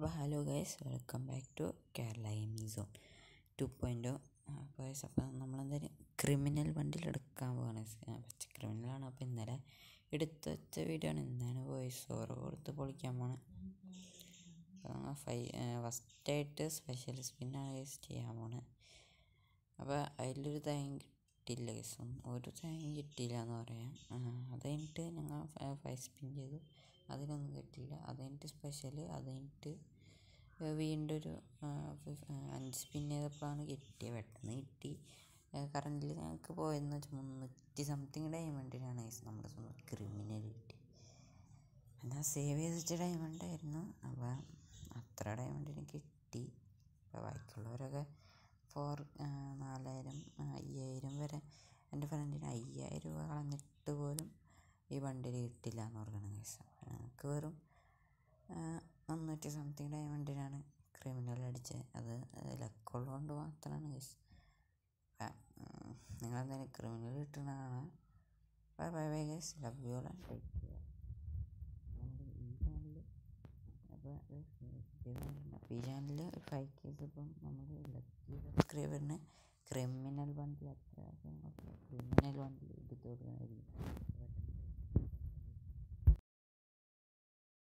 അപ്പോൾ hello guys welcome back to Kerala Emi zone two point അപ്പോൾ guys അപ്പോൾ നമ്മളെന്തായാലും ക്രിമിനൽ വണ്ടിയിൽ എടുക്കാൻ പോവാണ് പച്ച ക്രിമിനലാണ് അപ്പോൾ ഇന്നലെ എടുത്ത് വെച്ച വീഡിയോ ആണ് ഇന്നാണ് വോയിസ് ഓവർ കൊടുത്ത് പൊളിക്കാൻ പോണത് അപ്പോൾ ഫൈ ഫസ്റ്റായിട്ട് സ്പെഷ്യൽ സ്പിന്നാണ് ഗൈസ് ചെയ്യാൻ പോണത് അപ്പോൾ അതിലൊരു തേങ്ങ കിട്ടിയില്ല ഗൈസ് ഒരു തേങ്ങ കിട്ടിയില്ല എന്ന് പറയാം അത് കഴിഞ്ഞിട്ട് ഞങ്ങൾ ഫൈവ് സ്പിൻ ചെയ്തു അതിനൊന്നും കിട്ടിയില്ല അത് കഴിഞ്ഞിട്ട് സ്പെഷ്യൽ അത് കഴിഞ്ഞിട്ട് വീണ്ടും ഒരു അഞ്ച് സ്പിൻ ചെയ്തപ്പോഴാണ് കിട്ടിയത് പെട്ടെന്ന് കിട്ടി കറണ്ടിൽ ഞങ്ങൾക്ക് പോയെന്ന് വെച്ചാൽ മുന്നൂറ്റി സംതിങ് ഡയമണ്ടിനാണ് ഗൈസ് നമ്മുടെ സ്വന്തം ക്രിമിനൽ കിട്ടി എന്നാൽ സേവ് ചെയ്ത് വെച്ച ഡയമണ്ട് ആയിരുന്നു അപ്പോൾ അത്ര ഡയമണ്ടിന് കിട്ടി അപ്പോൾ ബാക്കിയുള്ളവരൊക്കെ ഫോർ നാലായിരം അയ്യായിരം വരെ എൻ്റെ ഫ്രണ്ടിന് അയ്യായിരം രൂപ കളഞ്ഞിട്ട് പോലും ഈ വണ്ടിയിൽ കിട്ടില്ല എന്ന് പറയണം കേസ് ഞങ്ങൾക്ക് വെറും മുന്നൂറ്റി സംതിങ് ഡയമണ്ടിനാണ് ക്രിമിനൽ അടിച്ചത് അത് ലക്കുള്ളതുകൊണ്ട് മാത്രമാണ് കേസ് നിങ്ങളെന്തായാലും ക്രിമിനൽ കിട്ടണതാണ് bye bye bye case love you all take care നമ്മുടെ ഈ ചാനൽ അപ്പോൾ അപ്പോൾ ഈ ചാനലിൽ ഫൈവ് കേസ് ഇപ്പം നമ്മൾ ലക്കി സബ്സ്ക്രൈബറിന് ക്രിമിനൽ വണ്ടി അത്ര ക്രിമിനൽ വണ്ടി എടുത്തു കൊടുക്കുന്നതായിരിക്കും